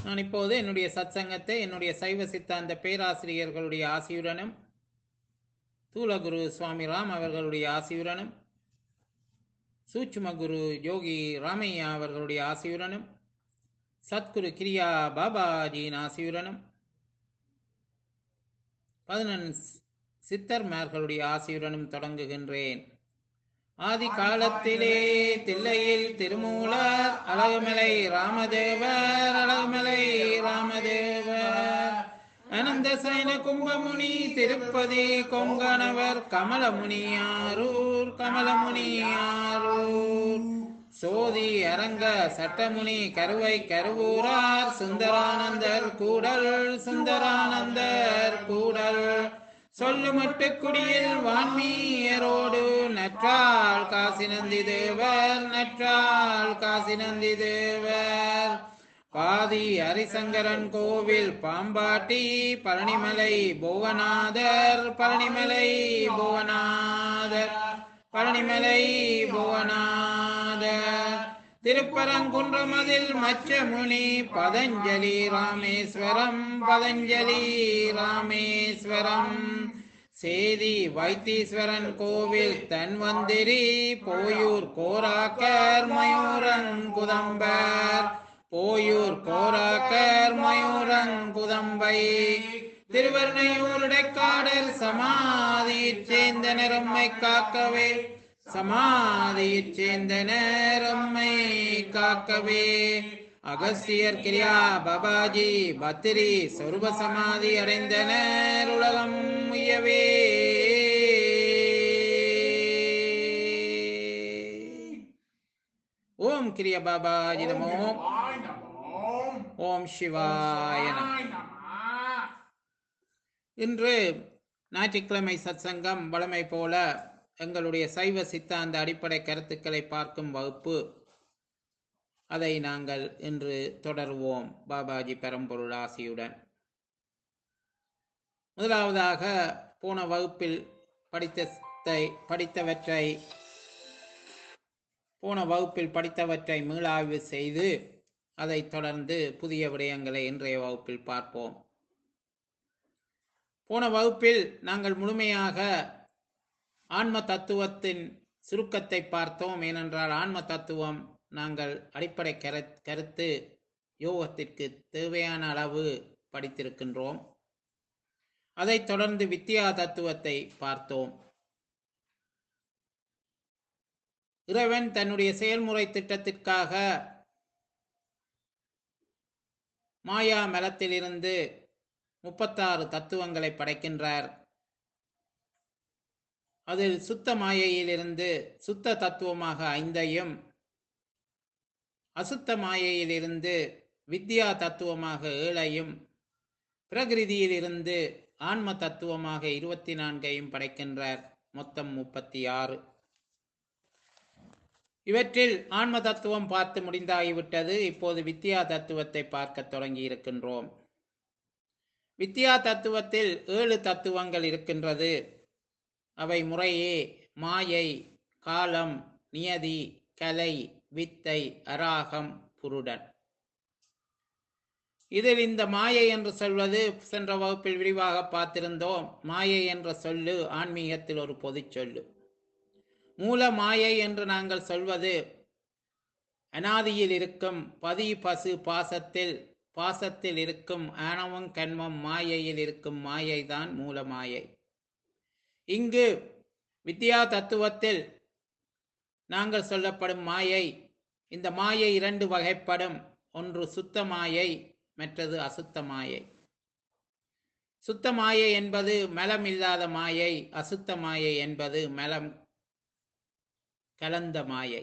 நான் இப்போது என்னுடைய சத்சங்கத்தை என்னுடைய சைவ சித்தாந்த பேராசிரியர்களுடைய ஆசியுடனும் தூலகுரு சுவாமி ராம் அவர்களுடைய ஆசியுடனும் சூட்சும குரு யோகி ராமையா அவர்களுடைய ஆசியுடனும் சத்குரு கிரியா பாபாஜியின் ஆசியுடனும் பதினெண் சித்தர்மார்களுடைய ஆசியுடனும் தொடங்குகின்றேன் ஆதி காலத்திலே தில்லையில் திருமூலர் அழகுமலை ராமதேவர் அழகுமலை ராமதேவர் அனந்த சைன கும்பமுனி திருப்பதி கொங்கணவர் கமலமுனியாரூர் கமலமுனியாரூர் சோதி அரங்க சட்டமுனி கருவை கருவூரார் சுந்தரானந்தர் கூடல் சுந்தரானந்தர் கூடல் சொல்லுமட்டு குடியில் வான்மீயரோடு நற்றாள் காசி நந்தி தேவர் நற்றாள் காசி நந்தி தேவர் பாதி ஹரிசங்கரன் கோவில் பாம்பாட்டி பழனிமலை புவனாதர் பழனிமலை புவனாதர் பழனிமலை புவனாதர் திருப்பரங்குன்றமதில் மச்சமுனி பதஞ்சலி ராமேஸ்வரம் பதஞ்சலி ராமேஸ்வரம் சேதி வைத்தீஸ்வரன் கோவில் தன்வந்திரி போயூர் கோராக்கர் மயூரங்குதம்பர் போயூர் கோராக்கர் மயூரங்குதம்பை திருவர்ணையூருடைக்காடல் சமாதியைச் சேர்ந்த நிறம்மை காக்கவே சமாதியைச் சேர்ந்த நேரம்மை காக்கவே அகஸ்தியர் கிரியா பாபாஜி பத்திரி சொருப சமாதி அடைந்தனர் உலகம் உயவே ஓம் கிரிய பாபாஜி நமோ ஓம் சிவாய நம இன்று ஞாயிற்றுக்கிழமை சத்சங்கம் வழமை போல எங்களுடைய சைவ சித்தாந்த அடிப்படை கருத்துக்களை பார்க்கும் வகுப்பு அதை நாங்கள் இன்று தொடருவோம் பாபாஜி பெரம்பொருள் ஆசியுடன் முதலாவதாக போன வகுப்பில் படித்ததை படித்தவற்றை போன வகுப்பில் படித்தவற்றை மீளாய்வு செய்து அதைத் தொடர்ந்து புதிய விடயங்களை இன்றைய வகுப்பில் பார்ப்போம் போன வகுப்பில் நாங்கள் முழுமையாக ஆன்ம தத்துவத்தின் சுருக்கத்தை பார்த்தோம் ஏனென்றால் ஆன்ம தத்துவம் நாங்கள் அடிப்படை கரு கருத்து யோகத்திற்கு தேவையான அளவு படித்திருக்கின்றோம் அதைத் தொடர்ந்து வித்யா தத்துவத்தை பார்த்தோம் இறைவன் தன்னுடைய செயல்முறை திட்டத்திற்காக மாயா மலத்திலிருந்து முப்பத்தாறு தத்துவங்களை படைக்கின்றார் அதில் சுத்த மாயையிலிருந்து சுத்த தத்துவமாக ஐந்தையும் அசுத்த மாயையிலிருந்து வித்யா தத்துவமாக ஏழையும் பிரகிருதியிலிருந்து ஆன்ம தத்துவமாக இருபத்தி நான்கையும் படைக்கின்றார் மொத்தம் முப்பத்தி ஆறு இவற்றில் ஆன்ம தத்துவம் பார்த்து முடிந்தாகிவிட்டது இப்போது வித்யா தத்துவத்தை பார்க்க தொடங்கி இருக்கின்றோம் வித்யா தத்துவத்தில் ஏழு தத்துவங்கள் இருக்கின்றது அவை முறையே மாயை காலம் நியதி கலை வித்தை அராகம் புருடன் இதில் இந்த மாயை என்று சொல்வது சென்ற வகுப்பில் விரிவாக பார்த்திருந்தோம் மாயை என்ற சொல்லு ஆன்மீகத்தில் ஒரு பொது சொல்லு மூல மாயை என்று நாங்கள் சொல்வது அனாதியில் இருக்கும் பதி பசு பாசத்தில் பாசத்தில் இருக்கும் ஆணவம் கண்மம் மாயையில் இருக்கும் மாயை தான் மூல மாயை இங்கு வித்யா தத்துவத்தில் நாங்கள் சொல்லப்படும் மாயை இந்த மாயை இரண்டு வகைப்படும் ஒன்று சுத்த மாயை மற்றது அசுத்த மாயை சுத்த மாயை என்பது மலம் இல்லாத மாயை அசுத்த மாயை என்பது மலம் கலந்த மாயை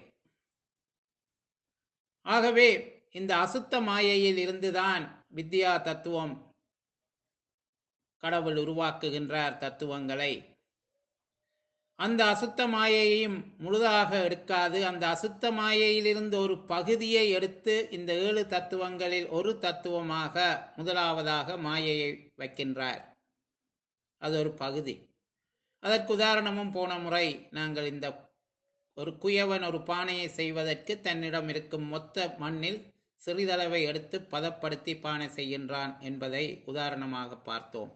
ஆகவே இந்த அசுத்த மாயையில் இருந்துதான் வித்யா தத்துவம் கடவுள் உருவாக்குகின்றார் தத்துவங்களை அந்த அசுத்த மாயையும் முழுதாக எடுக்காது அந்த அசுத்த மாயையிலிருந்து ஒரு பகுதியை எடுத்து இந்த ஏழு தத்துவங்களில் ஒரு தத்துவமாக முதலாவதாக மாயையை வைக்கின்றார் அது ஒரு பகுதி அதற்கு உதாரணமும் போன முறை நாங்கள் இந்த ஒரு குயவன் ஒரு பானையை செய்வதற்கு தன்னிடம் இருக்கும் மொத்த மண்ணில் சிறிதளவை எடுத்து பதப்படுத்தி பானை செய்கின்றான் என்பதை உதாரணமாக பார்த்தோம்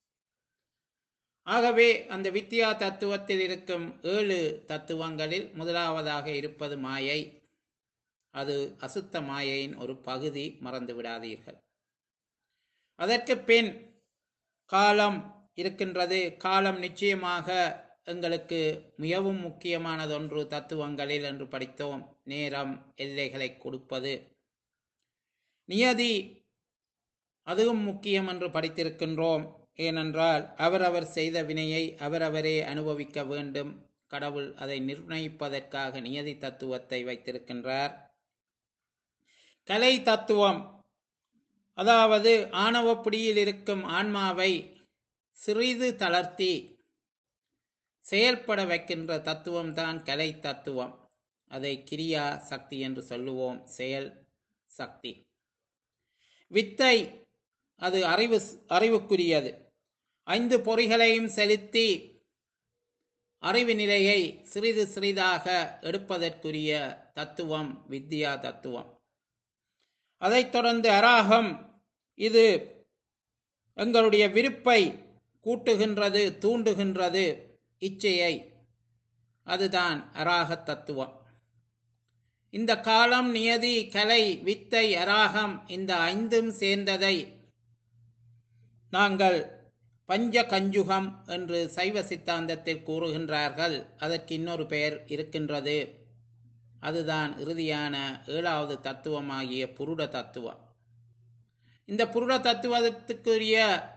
ஆகவே அந்த வித்யா தத்துவத்தில் இருக்கும் ஏழு தத்துவங்களில் முதலாவதாக இருப்பது மாயை அது அசுத்த மாயையின் ஒரு பகுதி மறந்து விடாதீர்கள் அதற்கு பின் காலம் இருக்கின்றது காலம் நிச்சயமாக எங்களுக்கு மிகவும் முக்கியமானதொன்று தத்துவங்களில் என்று படித்தோம் நேரம் எல்லைகளை கொடுப்பது நியதி அதுவும் முக்கியம் என்று படித்திருக்கின்றோம் ஏனென்றால் அவரவர் செய்த வினையை அவரவரே அனுபவிக்க வேண்டும் கடவுள் அதை நிர்ணயிப்பதற்காக நியதி தத்துவத்தை வைத்திருக்கின்றார் கலை தத்துவம் அதாவது ஆணவப்பிடியில் இருக்கும் ஆன்மாவை சிறிது தளர்த்தி செயல்பட வைக்கின்ற தத்துவம் தான் கலை தத்துவம் அதை கிரியா சக்தி என்று சொல்லுவோம் செயல் சக்தி வித்தை அது அறிவு அறிவுக்குரியது ஐந்து பொறிகளையும் செலுத்தி அறிவு நிலையை சிறிது சிறிதாக எடுப்பதற்குரிய தத்துவம் வித்யா தத்துவம் அதைத் தொடர்ந்து அராகம் இது எங்களுடைய விருப்பை கூட்டுகின்றது தூண்டுகின்றது இச்சையை அதுதான் அராக தத்துவம் இந்த காலம் நியதி கலை வித்தை அராகம் இந்த ஐந்தும் சேர்ந்ததை நாங்கள் பஞ்ச கஞ்சுகம் என்று சைவ சித்தாந்தத்தில் கூறுகின்றார்கள் அதற்கு இன்னொரு பெயர் இருக்கின்றது அதுதான் இறுதியான ஏழாவது தத்துவமாகிய புருட தத்துவம் இந்த புருட தத்துவத்துக்குரிய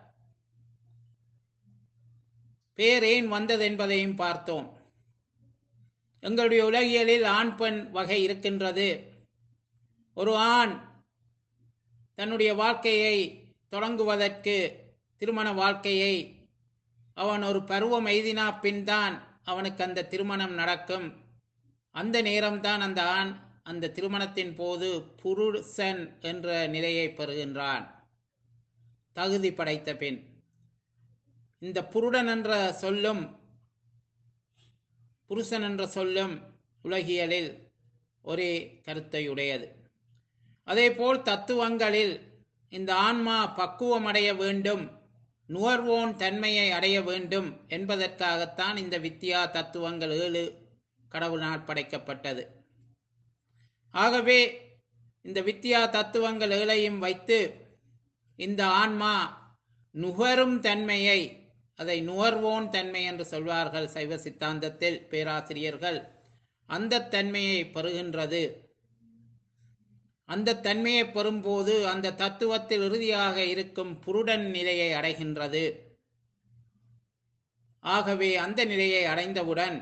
பேர் ஏன் வந்தது என்பதையும் பார்த்தோம் எங்களுடைய உலகியலில் ஆண் பெண் வகை இருக்கின்றது ஒரு ஆண் தன்னுடைய வாழ்க்கையை தொடங்குவதற்கு திருமண வாழ்க்கையை அவன் ஒரு பருவம் எய்தினா பின் தான் அவனுக்கு அந்த திருமணம் நடக்கும் அந்த நேரம்தான் அந்த ஆண் அந்த திருமணத்தின் போது புருஷன் என்ற நிலையை பெறுகின்றான் தகுதி படைத்த பெண் இந்த புருடன் என்ற சொல்லும் புருஷன் என்ற சொல்லும் உலகியலில் ஒரே கருத்தை உடையது அதேபோல் தத்துவங்களில் இந்த ஆன்மா பக்குவம் அடைய வேண்டும் நுகர்வோன் தன்மையை அடைய வேண்டும் என்பதற்காகத்தான் இந்த வித்யா தத்துவங்கள் ஏழு கடவுளால் படைக்கப்பட்டது ஆகவே இந்த வித்யா தத்துவங்கள் ஏழையும் வைத்து இந்த ஆன்மா நுகரும் தன்மையை அதை நுகர்வோன் தன்மை என்று சொல்வார்கள் சைவ சித்தாந்தத்தில் பேராசிரியர்கள் அந்த தன்மையை பெறுகின்றது அந்த தன்மையை பெறும்போது அந்த தத்துவத்தில் இறுதியாக இருக்கும் புருடன் நிலையை அடைகின்றது ஆகவே அந்த நிலையை அடைந்தவுடன்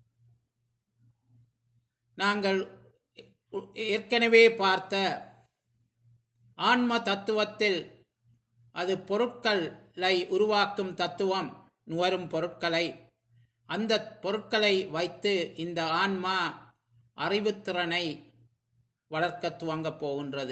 நாங்கள் ஏற்கனவே பார்த்த ஆன்ம தத்துவத்தில் அது பொருட்களை உருவாக்கும் தத்துவம் நுகரும் பொருட்களை அந்த பொருட்களை வைத்து இந்த ஆன்மா அறிவுத்திறனை வளர்க்க துவங்கப் போகின்றது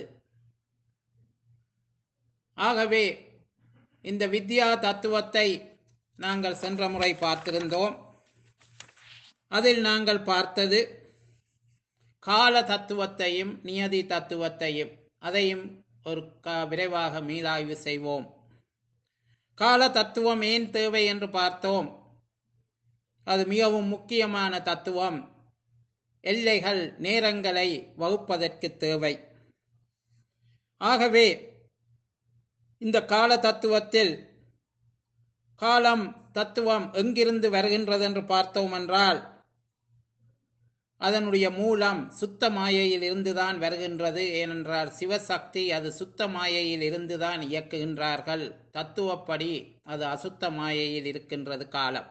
ஆகவே இந்த வித்யா தத்துவத்தை நாங்கள் சென்ற முறை பார்த்திருந்தோம் அதில் நாங்கள் பார்த்தது கால தத்துவத்தையும் நியதி தத்துவத்தையும் அதையும் ஒரு க- விரைவாக மீளாய்வு செய்வோம் கால தத்துவம் ஏன் தேவை என்று பார்த்தோம் அது மிகவும் முக்கியமான தத்துவம் எல்லைகள் நேரங்களை வகுப்பதற்கு தேவை ஆகவே இந்த கால தத்துவத்தில் காலம் தத்துவம் எங்கிருந்து வருகின்றது என்று பார்த்தோம் என்றால் அதனுடைய மூலம் சுத்த மாயையில் இருந்துதான் வருகின்றது ஏனென்றால் சிவசக்தி அது சுத்த மாயையில் இருந்துதான் இயக்குகின்றார்கள் தத்துவப்படி அது அசுத்த மாயையில் இருக்கின்றது காலம்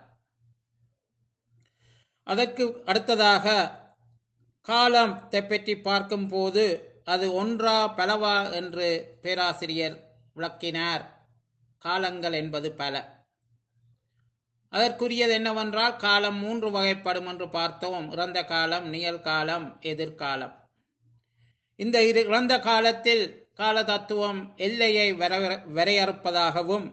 அதற்கு அடுத்ததாக காலத்தை பற்றி பார்க்கும்போது அது ஒன்றா பலவா என்று பேராசிரியர் விளக்கினார் காலங்கள் என்பது பல அதற்குரியது என்னவென்றால் காலம் மூன்று வகைப்படும் என்று பார்த்தோம் இறந்த காலம் நிகழ்காலம் எதிர்காலம் இந்த இரு இறந்த காலத்தில் கால தத்துவம் எல்லையை வரையற- வரையறுப்பதாகவும்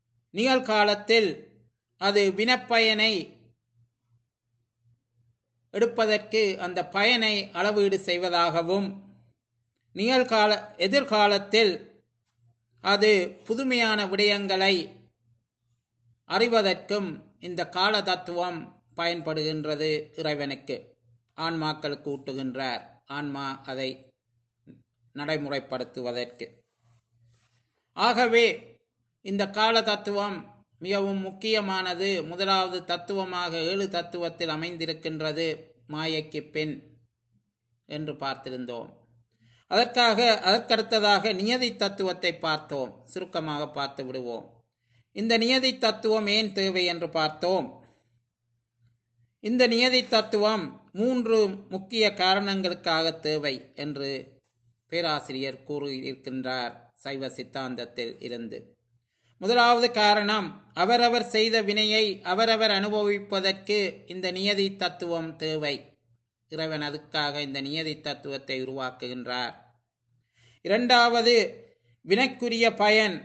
நிகழ்காலத்தில் அது வினப்பயனை எடுப்பதற்கு அந்த பயனை அளவீடு செய்வதாகவும் நிகழ்கால எதிர்காலத்தில் அது புதுமையான விடயங்களை அறிவதற்கும் இந்த கால தத்துவம் பயன்படுகின்றது இறைவனுக்கு ஆன்மாக்களுக்கு ஊட்டுகின்றார் ஆன்மா அதை நடைமுறைப்படுத்துவதற்கு ஆகவே இந்த கால தத்துவம் மிகவும் முக்கியமானது முதலாவது தத்துவமாக ஏழு தத்துவத்தில் அமைந்திருக்கின்றது மாயைக்கு பின் என்று பார்த்திருந்தோம் அதற்காக அதற்கடுத்ததாக நியதி தத்துவத்தை பார்த்தோம் சுருக்கமாக பார்த்து விடுவோம் இந்த நியதி தத்துவம் ஏன் தேவை என்று பார்த்தோம் இந்த நியதி தத்துவம் மூன்று முக்கிய காரணங்களுக்காக தேவை என்று பேராசிரியர் கூறியிருக்கின்றார் சைவ சித்தாந்தத்தில் இருந்து முதலாவது காரணம் அவரவர் செய்த வினையை அவரவர் அனுபவிப்பதற்கு இந்த நியதி தத்துவம் தேவை இறைவன் அதுக்காக இந்த நியதி தத்துவத்தை உருவாக்குகின்றார் இரண்டாவது வினைக்குரிய பயன்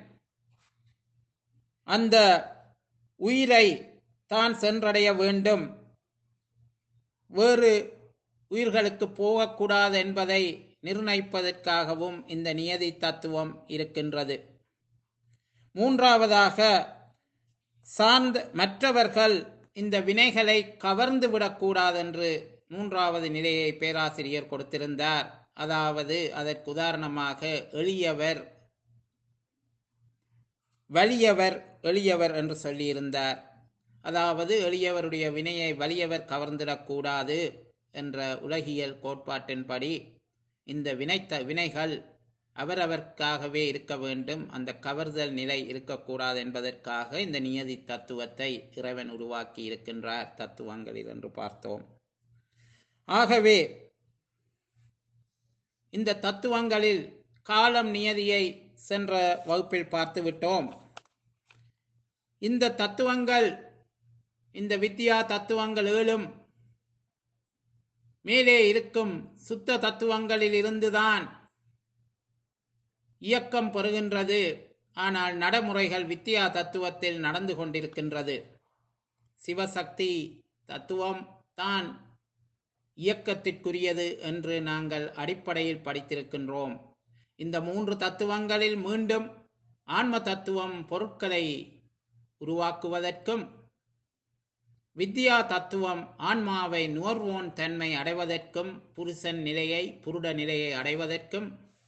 அந்த உயிரை தான் சென்றடைய வேண்டும் வேறு உயிர்களுக்கு போகக்கூடாது என்பதை நிர்ணயிப்பதற்காகவும் இந்த நியதி தத்துவம் இருக்கின்றது மூன்றாவதாக சார்ந்த மற்றவர்கள் இந்த வினைகளை கவர்ந்து விடக்கூடாது என்று மூன்றாவது நிலையை பேராசிரியர் கொடுத்திருந்தார் அதாவது அதற்கு உதாரணமாக எளியவர் வலியவர் எளியவர் என்று சொல்லியிருந்தார் அதாவது எளியவருடைய வினையை வலியவர் கவர்ந்திடக்கூடாது என்ற உலகியல் கோட்பாட்டின்படி இந்த வினைத்த வினைகள் அவரவர்க்காகவே இருக்க வேண்டும் அந்த கவர்தல் நிலை இருக்கக்கூடாது என்பதற்காக இந்த நியதி தத்துவத்தை இறைவன் உருவாக்கி இருக்கின்றார் தத்துவங்களில் என்று பார்த்தோம் ஆகவே இந்த தத்துவங்களில் காலம் நியதியை சென்ற வகுப்பில் பார்த்துவிட்டோம் இந்த தத்துவங்கள் இந்த வித்யா தத்துவங்கள் ஏழும் மேலே இருக்கும் சுத்த தத்துவங்களில் இருந்துதான் இயக்கம் பெறுகின்றது ஆனால் நடைமுறைகள் வித்யா தத்துவத்தில் நடந்து கொண்டிருக்கின்றது சிவசக்தி தத்துவம் தான் இயக்கத்திற்குரியது என்று நாங்கள் அடிப்படையில் படித்திருக்கின்றோம் இந்த மூன்று தத்துவங்களில் மீண்டும் ஆன்ம தத்துவம் பொருட்களை உருவாக்குவதற்கும் வித்யா தத்துவம் ஆன்மாவை நுகர்வோன் தன்மை அடைவதற்கும் புருஷன் நிலையை புருட நிலையை அடைவதற்கும்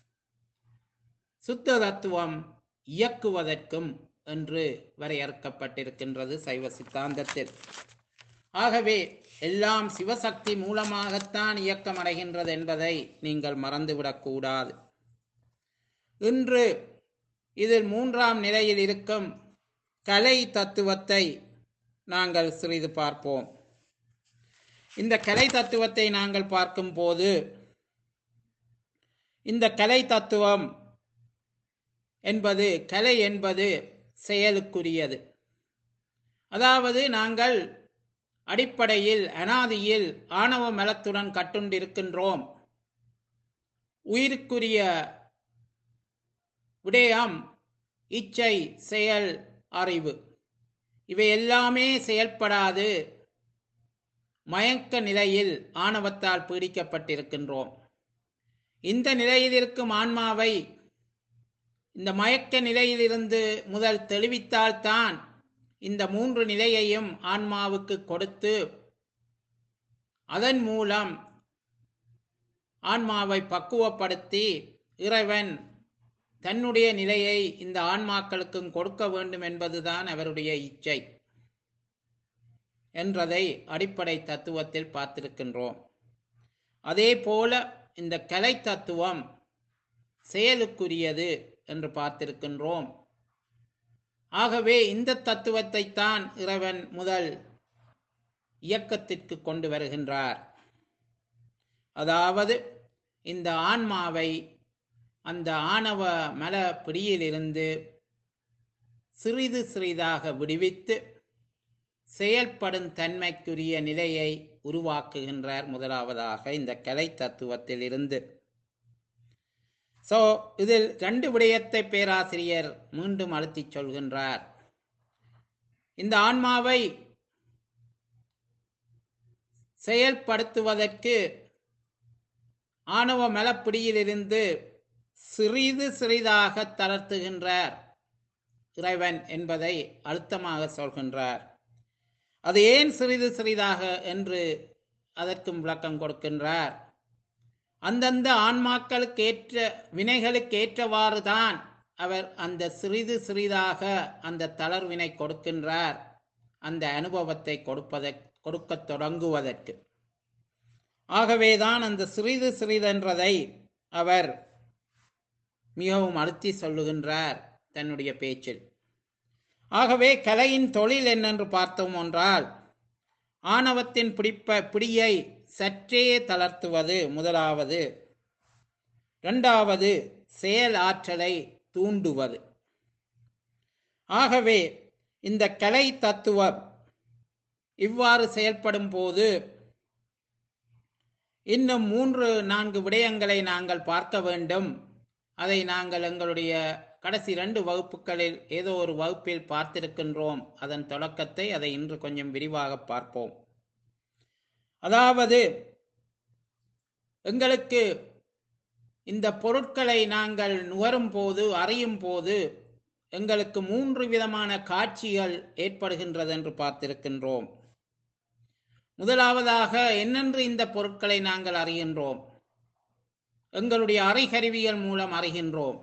சுத்த தத்துவம் இயக்குவதற்கும் என்று வரையறுக்கப்பட்டிருக்கின்றது சைவ சித்தாந்தத்தில் ஆகவே எல்லாம் சிவசக்தி மூலமாகத்தான் இயக்கம் அடைகின்றது என்பதை நீங்கள் மறந்துவிடக்கூடாது இன்று இதில் மூன்றாம் நிலையில் இருக்கும் கலை தத்துவத்தை நாங்கள் சிறிது பார்ப்போம் இந்த கலை தத்துவத்தை நாங்கள் பார்க்கும்போது இந்த கலை தத்துவம் என்பது கலை என்பது செயலுக்குரியது அதாவது நாங்கள் அடிப்படையில் அனாதியில் ஆணவ மலத்துடன் கட்டுண்டிருக்கின்றோம் உயிருக்குரிய விடயம் இச்சை செயல் அறிவு இவை எல்லாமே செயல்படாது மயக்க நிலையில் ஆணவத்தால் பீடிக்கப்பட்டிருக்கின்றோம் இந்த நிலையில் இருக்கும் ஆன்மாவை இந்த மயக்க நிலையிலிருந்து முதல் தெளிவித்தால்தான் இந்த மூன்று நிலையையும் ஆன்மாவுக்கு கொடுத்து அதன் மூலம் ஆன்மாவை பக்குவப்படுத்தி இறைவன் தன்னுடைய நிலையை இந்த ஆன்மாக்களுக்கும் கொடுக்க வேண்டும் என்பதுதான் அவருடைய இச்சை என்றதை அடிப்படை தத்துவத்தில் பார்த்திருக்கின்றோம் அதே போல இந்த கலை தத்துவம் செயலுக்குரியது என்று பார்த்திருக்கின்றோம் ஆகவே இந்த தத்துவத்தை தான் இறைவன் முதல் இயக்கத்திற்கு கொண்டு வருகின்றார் அதாவது இந்த ஆன்மாவை அந்த ஆணவ மல பிடியிலிருந்து சிறிது சிறிதாக விடுவித்து செயல்படும் தன்மைக்குரிய நிலையை உருவாக்குகின்றார் முதலாவதாக இந்த கலை தத்துவத்தில் இருந்து சோ இதில் ரெண்டு விடயத்தை பேராசிரியர் மீண்டும் அழுத்திச் சொல்கின்றார் இந்த ஆன்மாவை செயல்படுத்துவதற்கு ஆணவ மலப்பிடியிலிருந்து சிறிது சிறிதாக தளர்த்துகின்றார் இறைவன் என்பதை அழுத்தமாக சொல்கின்றார் அது ஏன் சிறிது சிறிதாக என்று அதற்கும் விளக்கம் கொடுக்கின்றார் அந்தந்த ஆன்மாக்களுக்கு ஏற்ற வினைகளுக்கு ஏற்றவாறு தான் அவர் அந்த சிறிது சிறிதாக அந்த தளர்வினை கொடுக்கின்றார் அந்த அனுபவத்தை கொடுப்பதை கொடுக்கத் தொடங்குவதற்கு ஆகவேதான் அந்த சிறிது சிறிதென்றதை அவர் மிகவும் அழுத்தி சொல்லுகின்றார் தன்னுடைய பேச்சில் ஆகவே கலையின் தொழில் என்னென்று பார்த்தோம் என்றால் ஆணவத்தின் பிடிப்ப பிடியை சற்றே தளர்த்துவது முதலாவது இரண்டாவது செயல் ஆற்றலை தூண்டுவது ஆகவே இந்த கலை தத்துவம் இவ்வாறு செயல்படும் போது இன்னும் மூன்று நான்கு விடயங்களை நாங்கள் பார்க்க வேண்டும் அதை நாங்கள் எங்களுடைய கடைசி இரண்டு வகுப்புகளில் ஏதோ ஒரு வகுப்பில் பார்த்திருக்கின்றோம் அதன் தொடக்கத்தை அதை இன்று கொஞ்சம் விரிவாக பார்ப்போம் அதாவது எங்களுக்கு இந்த பொருட்களை நாங்கள் நுகரும் போது அறியும் போது எங்களுக்கு மூன்று விதமான காட்சிகள் ஏற்படுகின்றது என்று பார்த்திருக்கின்றோம் முதலாவதாக என்னென்று இந்த பொருட்களை நாங்கள் அறிகின்றோம் எங்களுடைய அறிகருவிகள் மூலம் அறிகின்றோம்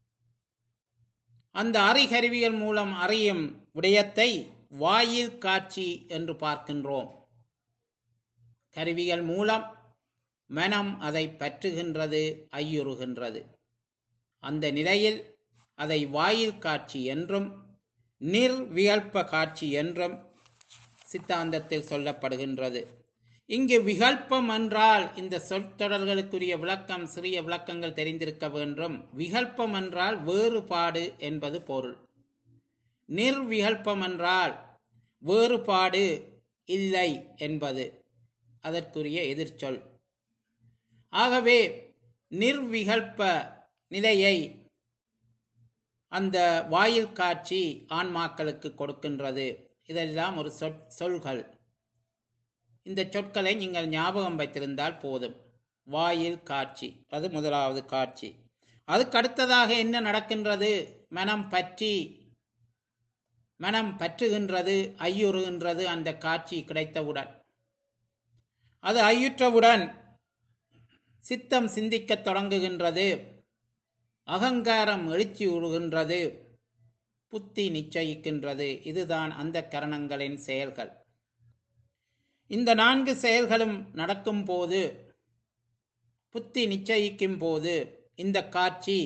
அந்த அறிகருவிகள் மூலம் அறியும் விடயத்தை வாயில் காட்சி என்று பார்க்கின்றோம் கருவிகள் மூலம் மனம் அதை பற்றுகின்றது ஐயுறுகின்றது அந்த நிலையில் அதை வாயில் காட்சி என்றும் நிர்விகல்ப காட்சி என்றும் சித்தாந்தத்தில் சொல்லப்படுகின்றது இங்கு விகல்பம் என்றால் இந்த சொற்றொடர்களுக்குரிய விளக்கம் சிறிய விளக்கங்கள் தெரிந்திருக்க வேண்டும் விகல்பம் என்றால் வேறுபாடு என்பது பொருள் நிர்விகல்பம் என்றால் வேறுபாடு இல்லை என்பது அதற்குரிய எதிர்ச்சொல் ஆகவே நிர்விகல்ப நிலையை அந்த வாயில் காட்சி ஆன்மாக்களுக்கு கொடுக்கின்றது இதெல்லாம் ஒரு சொற் சொல்கள் இந்த சொற்களை நீங்கள் ஞாபகம் வைத்திருந்தால் போதும் வாயில் காட்சி அது முதலாவது காட்சி அதுக்கு அடுத்ததாக என்ன நடக்கின்றது மனம் பற்றி மனம் பற்றுகின்றது ஐயுறுகின்றது அந்த காட்சி கிடைத்தவுடன் அது ஐயுற்றவுடன் சித்தம் சிந்திக்கத் தொடங்குகின்றது அகங்காரம் எழுச்சி உறுகின்றது புத்தி நிச்சயிக்கின்றது இதுதான் அந்த கரணங்களின் செயல்கள் இந்த நான்கு செயல்களும் நடக்கும் போது புத்தி நிச்சயிக்கும் போது இந்த காட்சி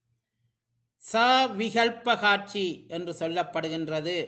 சவிகல்ப காட்சி என்று சொல்லப்படுகின்றது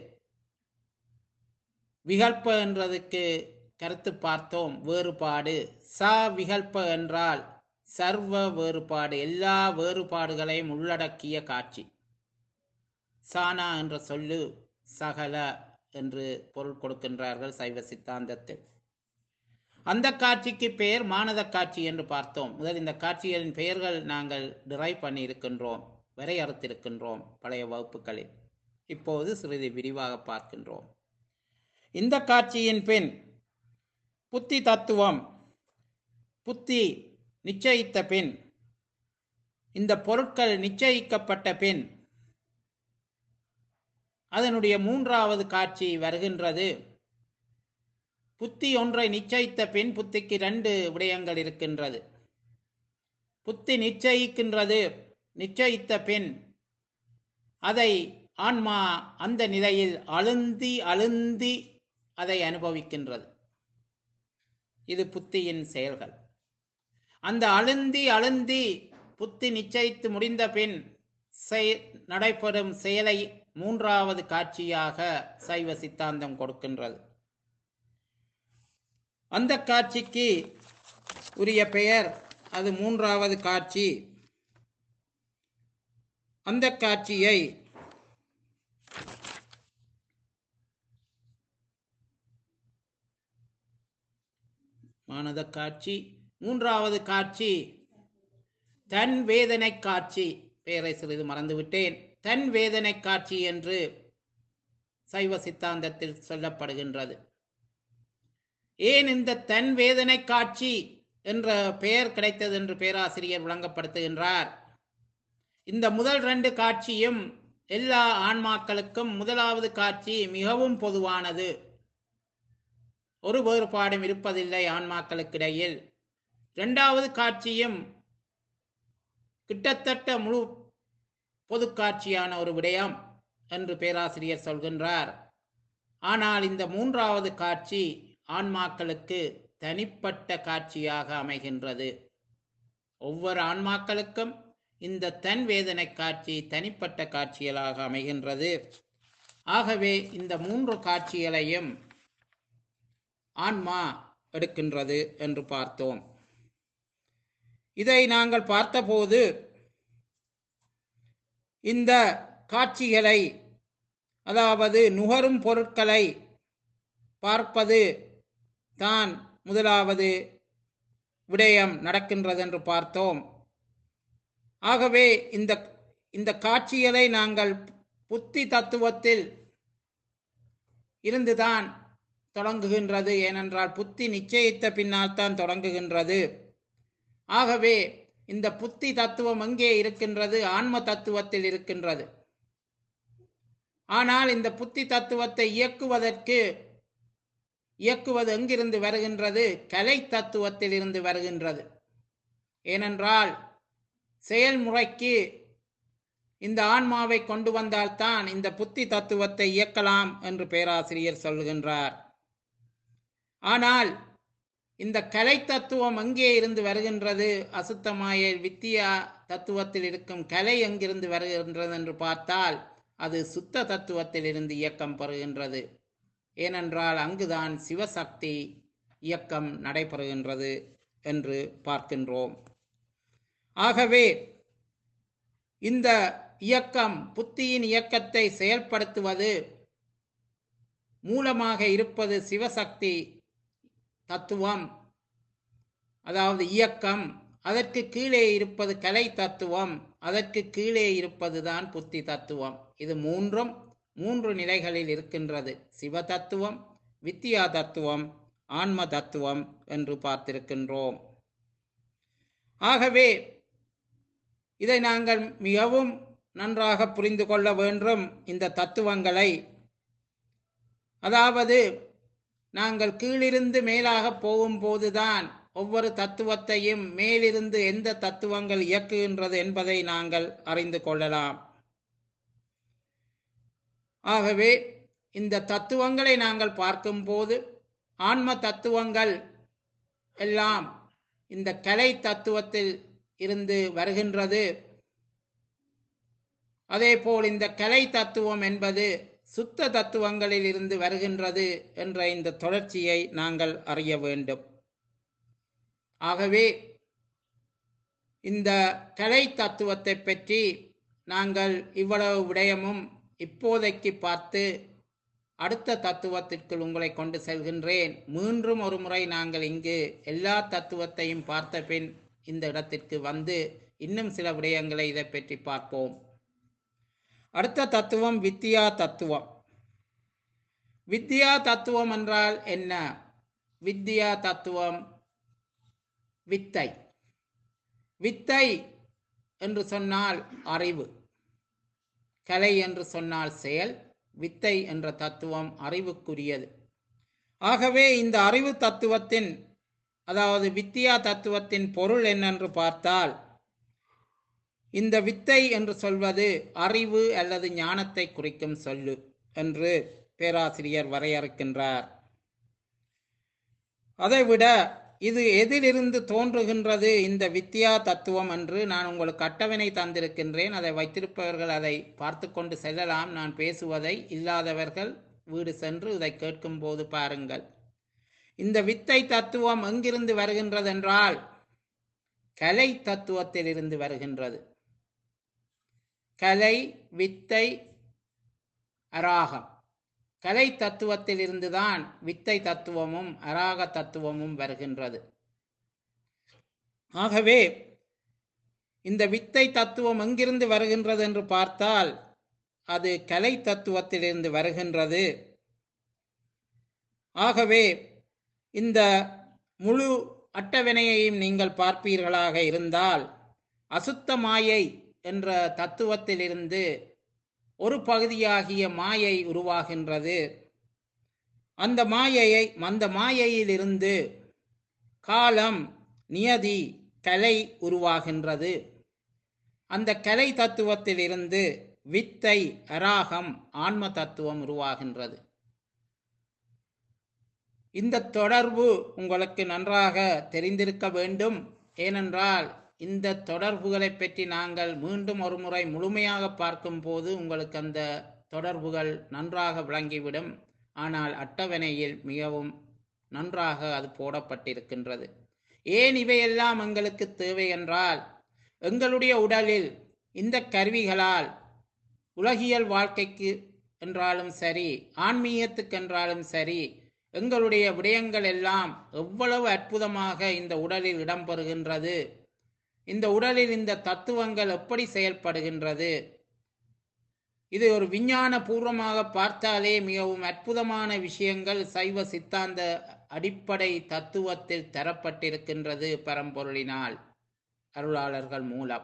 விகல்ப என்றதுக்கு கருத்து பார்த்தோம் வேறுபாடு ச விகல்ப என்றால் சர்வ வேறுபாடு எல்லா வேறுபாடுகளையும் உள்ளடக்கிய காட்சி சானா என்ற சொல்லு சகல என்று பொருள் கொடுக்கின்றார்கள் சைவ சித்தாந்தத்தில் அந்த காட்சிக்கு பெயர் மானத காட்சி என்று பார்த்தோம் முதல் இந்த காட்சிகளின் பெயர்கள் நாங்கள் டிரைவ் பண்ணி இருக்கின்றோம் வரையறுத்திருக்கின்றோம் பழைய வகுப்புகளில் இப்போது சிறிது விரிவாக பார்க்கின்றோம் இந்த காட்சியின் பின் புத்தி தத்துவம் புத்தி நிச்சயித்த பின் இந்த பொருட்கள் நிச்சயிக்கப்பட்ட பின் அதனுடைய மூன்றாவது காட்சி வருகின்றது புத்தி ஒன்றை நிச்சயித்த பின் புத்திக்கு ரெண்டு விடயங்கள் இருக்கின்றது புத்தி நிச்சயிக்கின்றது நிச்சயித்த பின் அதை ஆன்மா அந்த நிலையில் அழுந்தி அழுந்தி அதை அனுபவிக்கின்றது இது புத்தியின் செயல்கள் அந்த அழுந்தி அழுந்தி புத்தி நிச்சயித்து முடிந்த பின் செய்- நடைபெறும் செயலை மூன்றாவது காட்சியாக சைவ சித்தாந்தம் கொடுக்கின்றது அந்த காட்சிக்கு உரிய பெயர் அது மூன்றாவது காட்சி அந்த காட்சியை மானத காட்சி மூன்றாவது காட்சி தன் வேதனை காட்சி பெயரை சிறிது மறந்துவிட்டேன் தன் வேதனை காட்சி என்று சைவ சித்தாந்தத்தில் சொல்லப்படுகின்றது ஏன் இந்த தன் வேதனை காட்சி என்ற பெயர் கிடைத்தது என்று பேராசிரியர் விளங்கப்படுத்துகின்றார் இந்த முதல் ரெண்டு காட்சியும் எல்லா ஆன்மாக்களுக்கும் முதலாவது காட்சி மிகவும் பொதுவானது ஒரு வேறுபாடும் இருப்பதில்லை ஆன்மாக்களுக்கிடையில் இரண்டாவது காட்சியும் கிட்டத்தட்ட முழு பொது காட்சியான ஒரு விடயம் என்று பேராசிரியர் சொல்கின்றார் ஆனால் இந்த மூன்றாவது காட்சி ஆன்மாக்களுக்கு தனிப்பட்ட காட்சியாக அமைகின்றது ஒவ்வொரு ஆன்மாக்களுக்கும் இந்த தன் வேதனை காட்சி தனிப்பட்ட காட்சிகளாக அமைகின்றது ஆகவே இந்த மூன்று காட்சிகளையும் ஆன்மா எடுக்கின்றது என்று பார்த்தோம் இதை நாங்கள் பார்த்தபோது இந்த காட்சிகளை அதாவது நுகரும் பொருட்களை பார்ப்பது தான் முதலாவது விடயம் நடக்கின்றது என்று பார்த்தோம் ஆகவே இந்த இந்த காட்சிகளை நாங்கள் புத்தி தத்துவத்தில் இருந்துதான் தொடங்குகின்றது ஏனென்றால் புத்தி நிச்சயித்த பின்னால் தான் தொடங்குகின்றது ஆகவே இந்த புத்தி தத்துவம் எங்கே இருக்கின்றது ஆன்ம தத்துவத்தில் இருக்கின்றது ஆனால் இந்த புத்தி தத்துவத்தை இயக்குவதற்கு இயக்குவது எங்கிருந்து வருகின்றது கலை தத்துவத்தில் இருந்து வருகின்றது ஏனென்றால் செயல்முறைக்கு இந்த ஆன்மாவை கொண்டு வந்தால்தான் இந்த புத்தி தத்துவத்தை இயக்கலாம் என்று பேராசிரியர் சொல்கின்றார் ஆனால் இந்த கலை தத்துவம் எங்கே இருந்து வருகின்றது அசுத்தமாய வித்தியா தத்துவத்தில் இருக்கும் கலை எங்கிருந்து வருகின்றது என்று பார்த்தால் அது சுத்த தத்துவத்தில் இருந்து இயக்கம் பெறுகின்றது ஏனென்றால் அங்குதான் சிவசக்தி இயக்கம் நடைபெறுகின்றது என்று பார்க்கின்றோம் ஆகவே இந்த இயக்கம் புத்தியின் இயக்கத்தை செயல்படுத்துவது மூலமாக இருப்பது சிவசக்தி தத்துவம் அதாவது இயக்கம் அதற்கு கீழே இருப்பது கலை தத்துவம் அதற்கு கீழே இருப்பதுதான் புத்தி தத்துவம் இது மூன்றும் மூன்று நிலைகளில் இருக்கின்றது சிவ தத்துவம் வித்தியா தத்துவம் ஆன்ம தத்துவம் என்று பார்த்திருக்கின்றோம் ஆகவே இதை நாங்கள் மிகவும் நன்றாக புரிந்து கொள்ள வேண்டும் இந்த தத்துவங்களை அதாவது நாங்கள் கீழிருந்து மேலாக போகும்போதுதான் ஒவ்வொரு தத்துவத்தையும் மேலிருந்து எந்த தத்துவங்கள் இயக்குகின்றது என்பதை நாங்கள் அறிந்து கொள்ளலாம் ஆகவே இந்த தத்துவங்களை நாங்கள் பார்க்கும்போது ஆன்ம தத்துவங்கள் எல்லாம் இந்த கலை தத்துவத்தில் இருந்து வருகின்றது அதேபோல் இந்த கலை தத்துவம் என்பது சுத்த தத்துவங்களில் இருந்து வருகின்றது என்ற இந்த தொடர்ச்சியை நாங்கள் அறிய வேண்டும் ஆகவே இந்த கலை தத்துவத்தை பற்றி நாங்கள் இவ்வளவு விடயமும் இப்போதைக்கு பார்த்து அடுத்த தத்துவத்திற்குள் உங்களை கொண்டு செல்கின்றேன் மீண்டும் ஒரு முறை நாங்கள் இங்கு எல்லா தத்துவத்தையும் பார்த்த பின் இந்த இடத்திற்கு வந்து இன்னும் சில விடயங்களை இதை பற்றி பார்ப்போம் அடுத்த தத்துவம் வித்யா தத்துவம் வித்யா தத்துவம் என்றால் என்ன வித்யா தத்துவம் வித்தை வித்தை என்று சொன்னால் அறிவு கலை என்று சொன்னால் செயல் வித்தை என்ற தத்துவம் அறிவுக்குரியது ஆகவே இந்த அறிவு தத்துவத்தின் அதாவது வித்தியா தத்துவத்தின் பொருள் என்னென்று பார்த்தால் இந்த வித்தை என்று சொல்வது அறிவு அல்லது ஞானத்தை குறிக்கும் சொல்லு என்று பேராசிரியர் வரையறுக்கின்றார் அதைவிட இது எதிலிருந்து தோன்றுகின்றது இந்த வித்யா தத்துவம் என்று நான் உங்களுக்கு அட்டவணை தந்திருக்கின்றேன் அதை வைத்திருப்பவர்கள் அதை பார்த்து கொண்டு செல்லலாம் நான் பேசுவதை இல்லாதவர்கள் வீடு சென்று இதை கேட்கும் போது பாருங்கள் இந்த வித்தை தத்துவம் எங்கிருந்து வருகின்றது என்றால் கலை தத்துவத்தில் இருந்து வருகின்றது கலை வித்தை அராகம் கலை தத்துவத்தில் இருந்துதான் வித்தை தத்துவமும் அராக தத்துவமும் வருகின்றது ஆகவே இந்த வித்தை தத்துவம் எங்கிருந்து வருகின்றது என்று பார்த்தால் அது கலை தத்துவத்திலிருந்து வருகின்றது ஆகவே இந்த முழு அட்டவணையையும் நீங்கள் பார்ப்பீர்களாக இருந்தால் அசுத்த மாயை என்ற தத்துவத்திலிருந்து ஒரு பகுதியாகிய மாயை உருவாகின்றது அந்த மாயையை அந்த மாயையிலிருந்து காலம் நியதி கலை உருவாகின்றது அந்த கலை தத்துவத்திலிருந்து வித்தை அராகம் ஆன்ம தத்துவம் உருவாகின்றது இந்த தொடர்பு உங்களுக்கு நன்றாக தெரிந்திருக்க வேண்டும் ஏனென்றால் இந்த தொடர்புகளை பற்றி நாங்கள் மீண்டும் ஒரு முறை முழுமையாக பார்க்கும்போது உங்களுக்கு அந்த தொடர்புகள் நன்றாக விளங்கிவிடும் ஆனால் அட்டவணையில் மிகவும் நன்றாக அது போடப்பட்டிருக்கின்றது ஏன் இவையெல்லாம் எங்களுக்கு தேவை என்றால் எங்களுடைய உடலில் இந்த கருவிகளால் உலகியல் வாழ்க்கைக்கு என்றாலும் சரி ஆன்மீகத்துக்கு என்றாலும் சரி எங்களுடைய விடயங்கள் எல்லாம் எவ்வளவு அற்புதமாக இந்த உடலில் இடம்பெறுகின்றது இந்த உடலில் இந்த தத்துவங்கள் எப்படி செயல்படுகின்றது இது ஒரு விஞ்ஞான பூர்வமாக பார்த்தாலே மிகவும் அற்புதமான விஷயங்கள் சைவ சித்தாந்த அடிப்படை தத்துவத்தில் தரப்பட்டிருக்கின்றது பரம்பொருளினால் அருளாளர்கள் மூலம்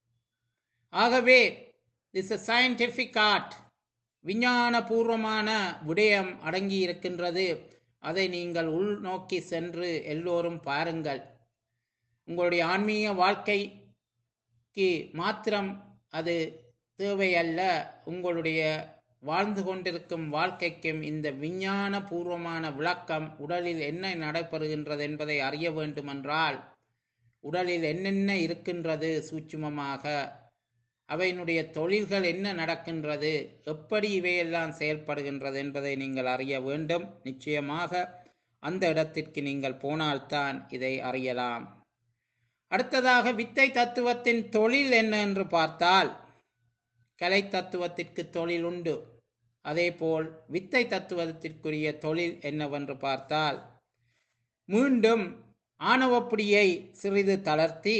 ஆகவே இஸ் a scientific ஆர்ட் விஞ்ஞான பூர்வமான விடயம் அடங்கி இருக்கின்றது அதை நீங்கள் உள்நோக்கி சென்று எல்லோரும் பாருங்கள் உங்களுடைய ஆன்மீக வாழ்க்கைக்கு மாத்திரம் அது தேவையல்ல உங்களுடைய வாழ்ந்து கொண்டிருக்கும் வாழ்க்கைக்கும் இந்த விஞ்ஞான பூர்வமான விளக்கம் உடலில் என்ன நடைபெறுகின்றது என்பதை அறிய வேண்டுமென்றால் உடலில் என்னென்ன இருக்கின்றது சூட்சுமமாக அவையினுடைய தொழில்கள் என்ன நடக்கின்றது எப்படி இவையெல்லாம் செயல்படுகின்றது என்பதை நீங்கள் அறிய வேண்டும் நிச்சயமாக அந்த இடத்திற்கு நீங்கள் போனால்தான் இதை அறியலாம் அடுத்ததாக வித்தை தத்துவத்தின் தொழில் என்ன என்று பார்த்தால் கலை தத்துவத்திற்கு தொழில் உண்டு அதேபோல் வித்தை தத்துவத்திற்குரிய தொழில் என்னவென்று பார்த்தால் மீண்டும் ஆணவப்பிடியை சிறிது தளர்த்தி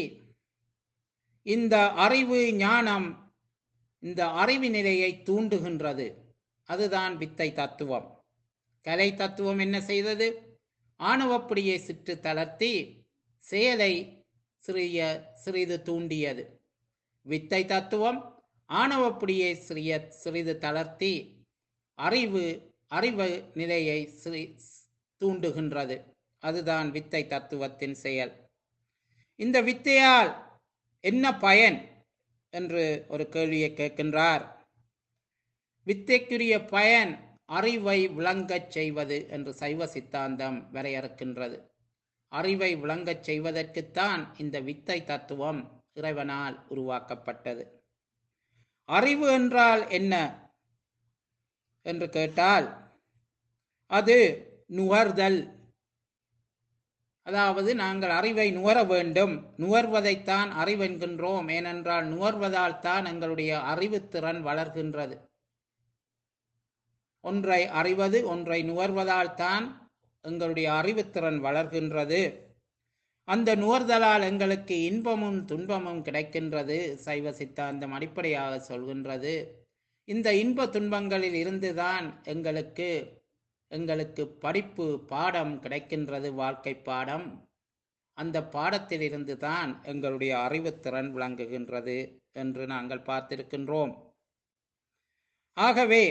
இந்த அறிவு ஞானம் இந்த அறிவு நிலையை தூண்டுகின்றது அதுதான் வித்தை தத்துவம் கலை தத்துவம் என்ன செய்தது ஆணவப்பிடியை சிற்று தளர்த்தி செயலை சிறிய சிறிது தூண்டியது வித்தை தத்துவம் ஆணவப்பிடியை சிறிய சிறிது தளர்த்தி அறிவு அறிவு நிலையை சிறி தூண்டுகின்றது அதுதான் வித்தை தத்துவத்தின் செயல் இந்த வித்தையால் என்ன பயன் என்று ஒரு கேள்வியை கேட்கின்றார் வித்தைக்குரிய பயன் அறிவை விளங்கச் செய்வது என்று சைவ சித்தாந்தம் வரையறுக்கின்றது அறிவை விளங்கச் செய்வதற்குத்தான் இந்த வித்தை தத்துவம் இறைவனால் உருவாக்கப்பட்டது அறிவு என்றால் என்ன என்று கேட்டால் அது நுகர்தல் அதாவது நாங்கள் அறிவை நுகர வேண்டும் நுகர்வதைத்தான் அறிவென்கின்றோம் ஏனென்றால் நுகர்வதால் தான் எங்களுடைய அறிவுத்திறன் வளர்கின்றது ஒன்றை அறிவது ஒன்றை நுகர்வதால் தான் எங்களுடைய அறிவுத்திறன் வளர்கின்றது அந்த நுகர்தலால் எங்களுக்கு இன்பமும் துன்பமும் கிடைக்கின்றது சைவ சித்தாந்தம் அடிப்படையாக சொல்கின்றது இந்த இன்ப துன்பங்களில் இருந்துதான் எங்களுக்கு எங்களுக்கு படிப்பு பாடம் கிடைக்கின்றது வாழ்க்கை பாடம் அந்த பாடத்திலிருந்து தான் எங்களுடைய அறிவுத்திறன் விளங்குகின்றது என்று நாங்கள் பார்த்திருக்கின்றோம் ஆகவே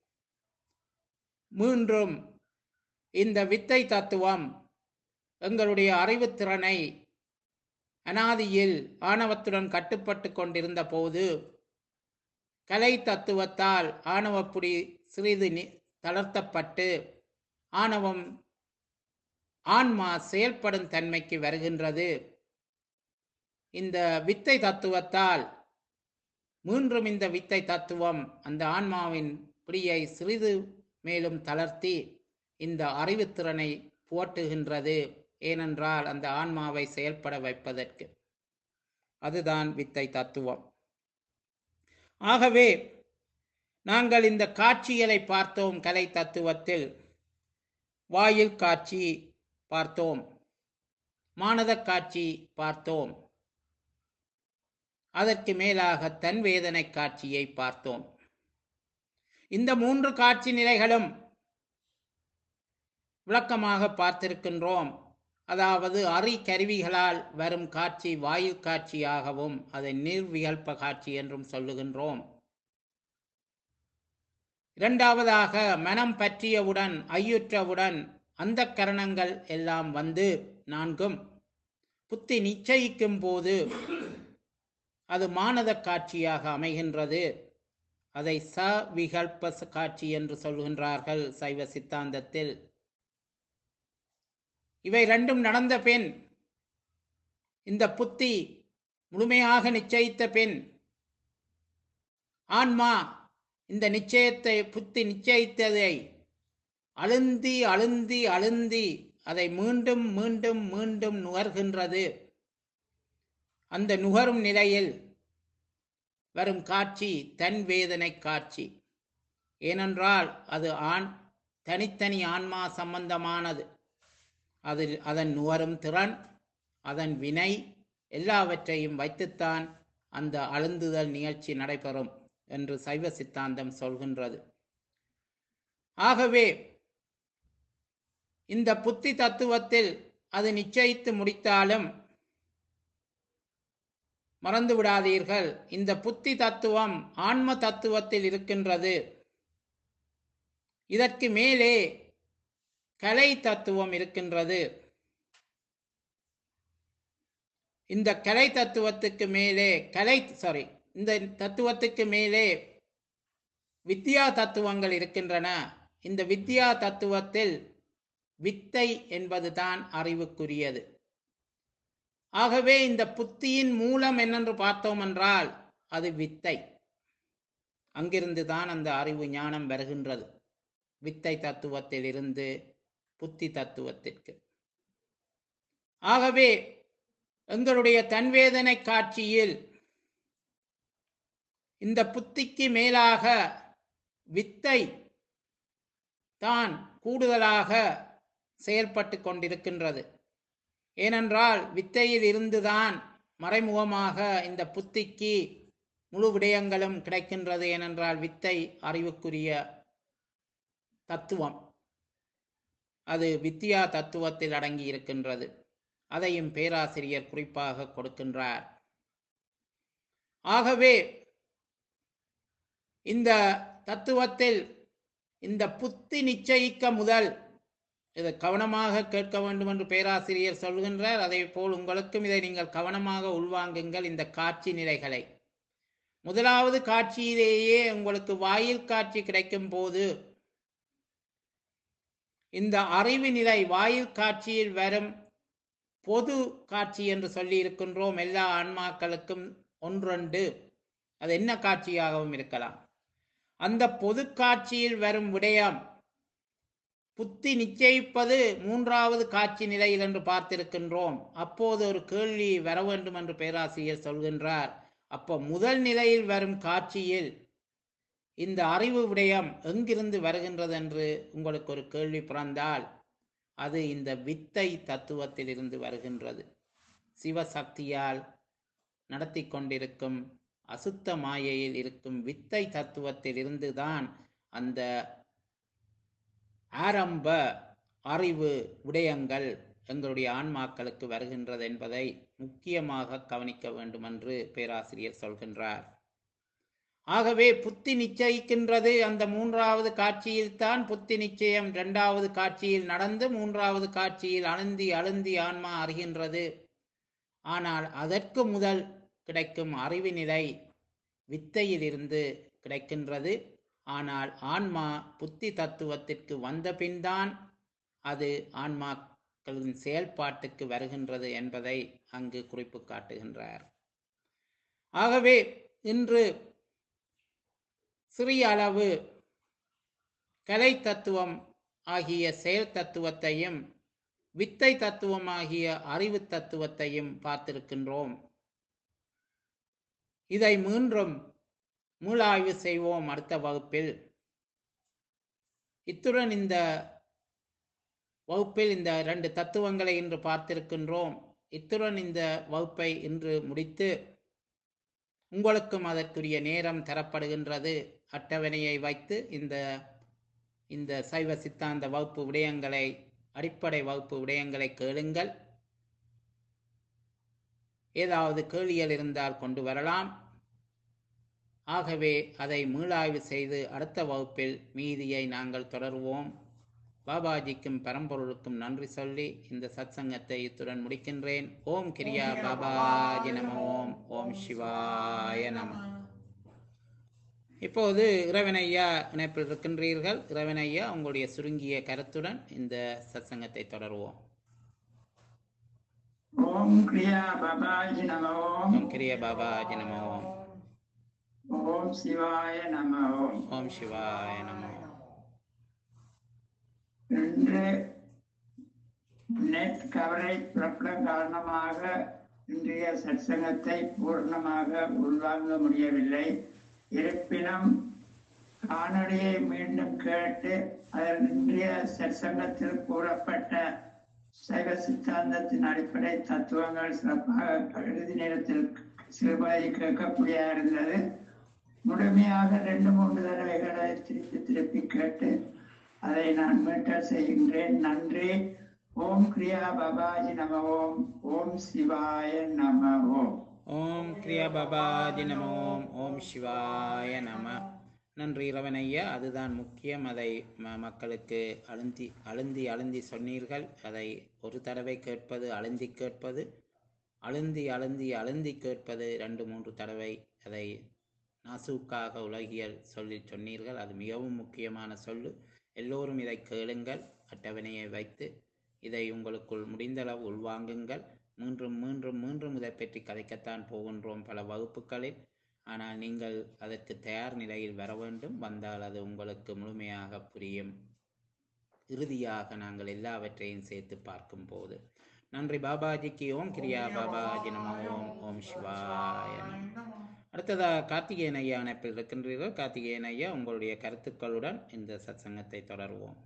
மீண்டும் இந்த வித்தை தத்துவம் எங்களுடைய அறிவுத்திறனை அனாதியில் ஆணவத்துடன் கட்டுப்பட்டு கொண்டிருந்த போது கலை தத்துவத்தால் ஆணவப்புடி சிறிது நி- தளர்த்தப்பட்டு ஆணவம் ஆன்மா செயல்படும் தன்மைக்கு வருகின்றது இந்த வித்தை தத்துவத்தால் மீண்டும் இந்த வித்தை தத்துவம் அந்த ஆன்மாவின் பிடியை சிறிது மேலும் தளர்த்தி இந்த அறிவுத்திறனை போற்றுகின்றது ஏனென்றால் அந்த ஆன்மாவை செயல்பட வைப்பதற்கு அதுதான் வித்தை தத்துவம் ஆகவே நாங்கள் இந்த காட்சிகளை பார்த்தோம் கலை தத்துவத்தில் வாயில் காட்சி பார்த்தோம் மானத காட்சி பார்த்தோம் அதற்கு மேலாக தன் வேதனை காட்சியை பார்த்தோம் இந்த மூன்று காட்சி நிலைகளும் விளக்கமாக பார்த்திருக்கின்றோம் அதாவது அறி கருவிகளால் வரும் காட்சி வாயில் காட்சியாகவும் அதை நிர்விகல்ப காட்சி என்றும் சொல்லுகின்றோம் இரண்டாவதாக மனம் பற்றியவுடன் ஐயுற்றவுடன் அந்த கரணங்கள் எல்லாம் வந்து நான்கும் புத்தி நிச்சயிக்கும் போது அது மானத காட்சியாக அமைகின்றது அதை ச விகல்ப காட்சி என்று சொல்கின்றார்கள் சைவ சித்தாந்தத்தில் இவை ரெண்டும் நடந்த பின் இந்த புத்தி முழுமையாக நிச்சயித்த பின் ஆன்மா இந்த நிச்சயத்தை புத்தி நிச்சயித்ததை அழுந்தி அழுந்தி அழுந்தி அதை மீண்டும் மீண்டும் மீண்டும் நுகர்கின்றது அந்த நுகரும் நிலையில் வரும் காட்சி தன் வேதனை காட்சி ஏனென்றால் அது ஆண் தனித்தனி ஆன்மா சம்பந்தமானது அதில் அதன் நுகரும் திறன் அதன் வினை எல்லாவற்றையும் வைத்துத்தான் அந்த அழுந்துதல் நிகழ்ச்சி நடைபெறும் என்று சைவ சித்தாந்தம் சொல்கின்றது ஆகவே இந்த புத்தி தத்துவத்தில் அது நிச்சயித்து முடித்தாலும் மறந்து விடாதீர்கள் இந்த புத்தி தத்துவம் ஆன்ம தத்துவத்தில் இருக்கின்றது இதற்கு மேலே கலை தத்துவம் இருக்கின்றது இந்த கலை தத்துவத்துக்கு மேலே கலை சாரி இந்த தத்துவத்துக்கு மேலே வித்யா தத்துவங்கள் இருக்கின்றன இந்த வித்யா தத்துவத்தில் வித்தை என்பதுதான் அறிவுக்குரியது ஆகவே இந்த புத்தியின் மூலம் என்னென்று பார்த்தோம் என்றால் அது வித்தை அங்கிருந்து தான் அந்த அறிவு ஞானம் வருகின்றது வித்தை தத்துவத்தில் இருந்து புத்தி தத்துவத்திற்கு ஆகவே எங்களுடைய தன்வேதனை காட்சியில் இந்த புத்திக்கு மேலாக வித்தை தான் கூடுதலாக செயல்பட்டு கொண்டிருக்கின்றது ஏனென்றால் வித்தையில் இருந்துதான் மறைமுகமாக இந்த புத்திக்கு முழு விடயங்களும் கிடைக்கின்றது ஏனென்றால் வித்தை அறிவுக்குரிய தத்துவம் அது வித்தியா தத்துவத்தில் அடங்கி இருக்கின்றது அதையும் பேராசிரியர் குறிப்பாக கொடுக்கின்றார் ஆகவே இந்த தத்துவத்தில் இந்த புத்தி நிச்சயிக்க முதல் இதை கவனமாக கேட்க வேண்டும் என்று பேராசிரியர் சொல்கின்றார் அதே போல் உங்களுக்கும் இதை நீங்கள் கவனமாக உள்வாங்குங்கள் இந்த காட்சி நிலைகளை முதலாவது காட்சியிலேயே உங்களுக்கு வாயில் காட்சி கிடைக்கும் போது இந்த அறிவு நிலை வாயில் காட்சியில் வரும் பொது காட்சி என்று சொல்லி இருக்கின்றோம் எல்லா ஆன்மாக்களுக்கும் ஒன்றொன்று அது என்ன காட்சியாகவும் இருக்கலாம் அந்த பொது காட்சியில் வரும் விடயம் புத்தி நிச்சயிப்பது மூன்றாவது காட்சி நிலையில் என்று பார்த்திருக்கின்றோம் அப்போது ஒரு கேள்வி வர வேண்டும் என்று பேராசிரியர் சொல்கின்றார் அப்போ முதல் நிலையில் வரும் காட்சியில் இந்த அறிவு விடயம் எங்கிருந்து வருகின்றது என்று உங்களுக்கு ஒரு கேள்வி பிறந்தால் அது இந்த வித்தை தத்துவத்தில் இருந்து வருகின்றது சிவசக்தியால் நடத்தி கொண்டிருக்கும் அசுத்த மாயையில் இருக்கும் வித்தை தத்துவத்தில் இருந்துதான் அந்த ஆரம்ப அறிவு விடயங்கள் எங்களுடைய ஆன்மாக்களுக்கு வருகின்றது என்பதை முக்கியமாக கவனிக்க வேண்டும் என்று பேராசிரியர் சொல்கின்றார் ஆகவே புத்தி நிச்சயிக்கின்றது அந்த மூன்றாவது காட்சியில் தான் புத்தி நிச்சயம் இரண்டாவது காட்சியில் நடந்து மூன்றாவது காட்சியில் அழுந்தி அழுந்தி ஆன்மா அறிகின்றது ஆனால் அதற்கு முதல் கிடைக்கும் அறிவு நிலை வித்தையிலிருந்து கிடைக்கின்றது ஆனால் ஆன்மா புத்தி தத்துவத்திற்கு வந்த பின்தான் அது ஆன்மாக்களின் செயல்பாட்டுக்கு வருகின்றது என்பதை அங்கு குறிப்பு காட்டுகின்றார் ஆகவே இன்று சிறிய அளவு கலை தத்துவம் ஆகிய செயல் தத்துவத்தையும் வித்தை தத்துவம் ஆகிய அறிவு தத்துவத்தையும் பார்த்திருக்கின்றோம் இதை மீண்டும் மூலாய்வு செய்வோம் அடுத்த வகுப்பில் இத்துடன் இந்த வகுப்பில் இந்த ரெண்டு தத்துவங்களை இன்று பார்த்திருக்கின்றோம் இத்துடன் இந்த வகுப்பை இன்று முடித்து உங்களுக்கும் அதற்குரிய நேரம் தரப்படுகின்றது அட்டவணையை வைத்து இந்த இந்த சைவ சித்தாந்த வகுப்பு விடயங்களை அடிப்படை வகுப்பு விடயங்களை கேளுங்கள் ஏதாவது கேள்விகள் இருந்தால் கொண்டு வரலாம் ஆகவே அதை மீளாய்வு செய்து அடுத்த வகுப்பில் மீதியை நாங்கள் தொடருவோம் பாபாஜிக்கும் பரம்பொருளுக்கும் நன்றி சொல்லி இந்த சத்சங்கத்தை இத்துடன் முடிக்கின்றேன் ஓம் கிரியா பாபாஜி நம ஓம் ஓம் சிவாய நம இப்போது இறைவனையா இணைப்பில் இருக்கின்றீர்கள் இறைவனையா உங்களுடைய சுருங்கிய கருத்துடன் இந்த சத்சங்கத்தை தொடருவோம் ஓம் கிரியா பாபாஜி நம ஓம் ஓம் கிரிய பாபாஜி நம ஓம் ஓம் சிவாய நம ஓம் ஓம் சிவாய நம இன்று நெட் கவரேஜ் பிரபலம் காரணமாக இன்றைய சத்சங்கத்தை பூர்ணமாக உள்வாங்க முடியவில்லை இருப்பினும் காணொளியை மீண்டும் கேட்டு அதில் இன்றைய சத்சங்கத்தில் கூறப்பட்ட சைவ சித்தாந்தத்தின் அடிப்படை தத்துவங்கள் சிறப்பாக இறுதி நேரத்தில் சிறுபாதி கேட்கக்கூடியதாக இருந்தது முழுமையாக ரெண்டு மூன்று தடவைகளை திருப்பி திருப்பி கேட்டு அதை நான் மீட்டல் செய்கின்றேன் நன்றி ஓம் கிரியா பாபாஜி நம ஓம் ஓம் சிவாய நம ஓம் ஓம் கிரியா பாபாஜி நம ஓம் ஓம் சிவாய நம நன்றி இரவனையா அதுதான் முக்கியம் அதை ம- மக்களுக்கு அழுந்தி அழுந்தி அழுந்தி சொன்னீர்கள் அதை ஒரு தடவை கேட்பது அழுந்தி கேட்பது அழுந்தி அழுந்தி அழுந்தி கேட்பது ரெண்டு மூன்று தடவை அதை நாசூக்காக உலகியல் சொல்லி சொன்னீர்கள் அது மிகவும் முக்கியமான சொல்லு எல்லோரும் இதை கேளுங்கள் அட்டவணையை வைத்து இதை உங்களுக்குள் முடிந்தளவு உள்வாங்குங்கள் மீண்டும் மீண்டும் மீண்டும் இதை பற்றி கதைக்கத்தான் போகின்றோம் பல வகுப்புகளில் ஆனால் நீங்கள் அதற்கு தயார் நிலையில் வர வேண்டும் வந்தால் அது உங்களுக்கு முழுமையாக புரியும் இறுதியாக நாங்கள் எல்லாவற்றையும் சேர்த்து பார்க்கும் போது நன்றி பாபாஜிக்கு ஓம் கிரியா பாபாஜி நம ஓம் ஓம் சிவாய நம அடுத்ததா கார்த்திகேயன் ஐயா அணைப்பில் இருக்கின்றீர்கள் கார்த்திகேயன் ஐயா உங்களுடைய கருத்துக்களுடன் இந்த சத்சங்கத்தை தொடருவோம்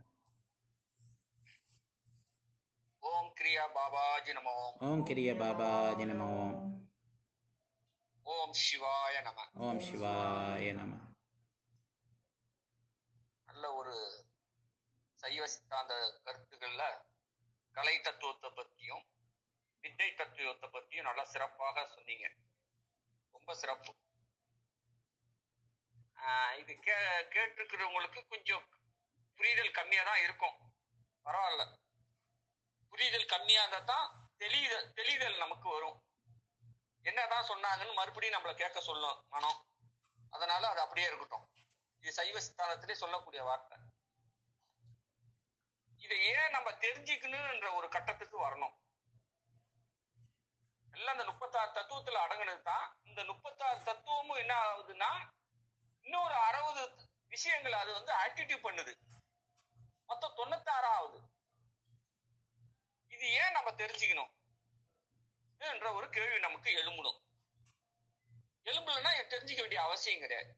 ஓம் கிரியா பாபாஜி நம ஓம் ஓம் கிரிய பாபாஜி நம ஓம் ஓம் சிவாய நம ஓம் சிவாய நம நல்ல ஒரு சைவ சித்தாந்த கருத்துக்கள்ல கலை தத்துவத்தை பத்தியும் வித்தை தத்துவத்தை பத்தியும் நல்லா சிறப்பாக சொன்னீங்க ரொம்ப சிறப்பு ஆஹ் இது கே கேட்டிருக்கிறவங்களுக்கு கொஞ்சம் புரிதல் கம்மியா தான் இருக்கும் பரவாயில்ல புரிதல் கம்மியா இருந்தா தான் தெளிதல் தெளிதல் நமக்கு வரும் என்னதான் சொன்னாங்கன்னு மறுபடியும் நம்மள கேட்க சொல்லும் மனம் அதனால அது அப்படியே இருக்கட்டும் இது சைவ சித்தாந்தத்திலே சொல்லக்கூடிய வார்த்தை இதை ஏன் நம்ம தெரிஞ்சுக்கணும்ன்ற ஒரு கட்டத்துக்கு வரணும் எல்லாம் இந்த முப்பத்தாறு தத்துவத்துல அடங்குனது தான் இந்த முப்பத்தாறு தத்துவமும் என்ன ஆகுதுன்னா இன்னொரு அறுபது விஷயங்கள் அது வந்து ஆக்டிவிட்டி பண்ணுது மொத்தம் தொண்ணூத்தாறு ஆகுது இது ஏன் நம்ம தெரிஞ்சுக்கணும் என்ற ஒரு கேள்வி நமக்கு எழும்பணும் எழும்பலன்னா இதை தெரிஞ்சுக்க வேண்டிய அவசியம் கிடையாது